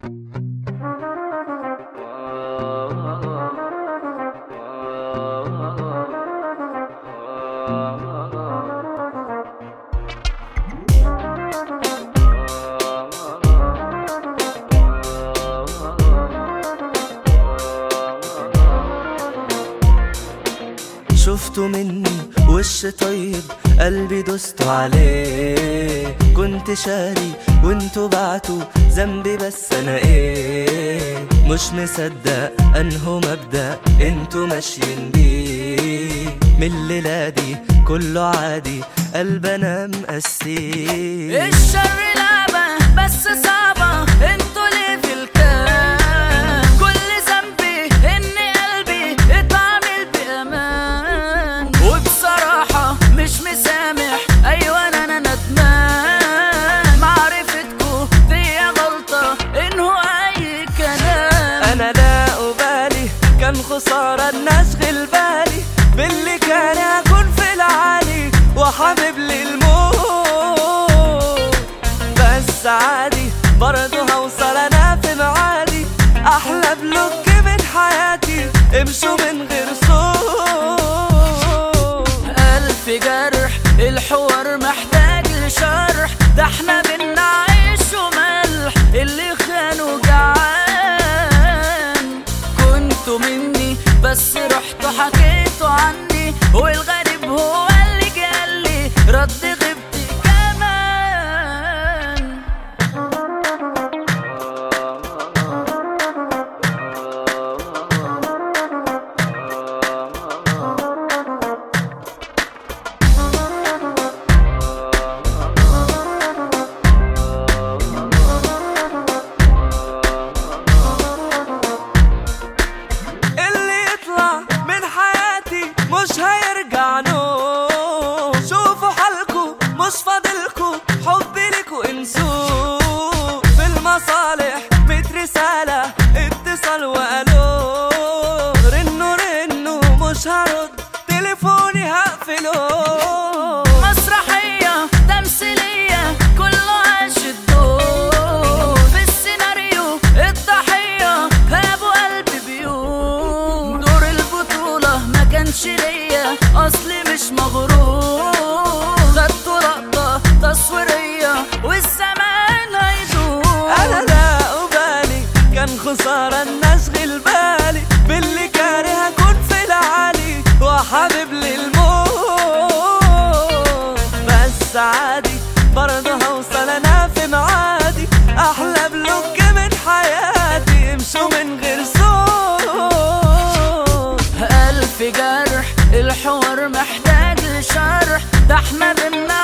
شفته مني وش طيب قلبي دوست عليه كنت شاري وانتوا بعتوا ذنبي بس انا ايه مش مصدق انه مبدأ انتوا ماشيين بيه من الليلة دي كله عادي قلب انا مقسيه الشر لعبة بس صعبة انتوا ليه في الكام كل ذنبي ان قلبي اتعامل بامان وبصراحة مش مسامح ايوه انا انا ندمان معرفتكوا فيا غلطة انه اي كلام انا لا أبالي كان خسارة الناس غل بالي باللي كان اكون في العالي وحابب لي الموت بس عادي برضه هوصل انا في معادي احلى بلوك من حياتي امشوا من غير صوت ألف جرح الحوار محتاج لشرح ده احنا بينا عيش وملح اللي خانوا جعان كنتوا مني بس رحتوا حكيتوا عني والغريب هو اللي جالي رد غيبتي كمان اللي يطلع من حياتي مش هيرجع نو شوفوا حالكوا مش فاضلكوا حبي لكوا انسوه بالمصالح ميت رسالة اتصال والو رنوا رنوا مش هرد تليفوني هقفله مسرحية تمثيلية كله عاش الدور في السيناريو الضحية ابو قلب بيوم دور البطولة ما كانش ليا اصلي مش مغرور خدتوا لقطة تصويرية والزمان هيدوم انا لا ابالي كان خسارة الناس غل بالي باللي كاره اكون في العالي وحابب لي الموت بس عادي برضه هوصل انا في معادي احلى بلوك من حياتي امشوا من غير صوت ألف جرح الحوار محتاج لشرح ده احنا بينا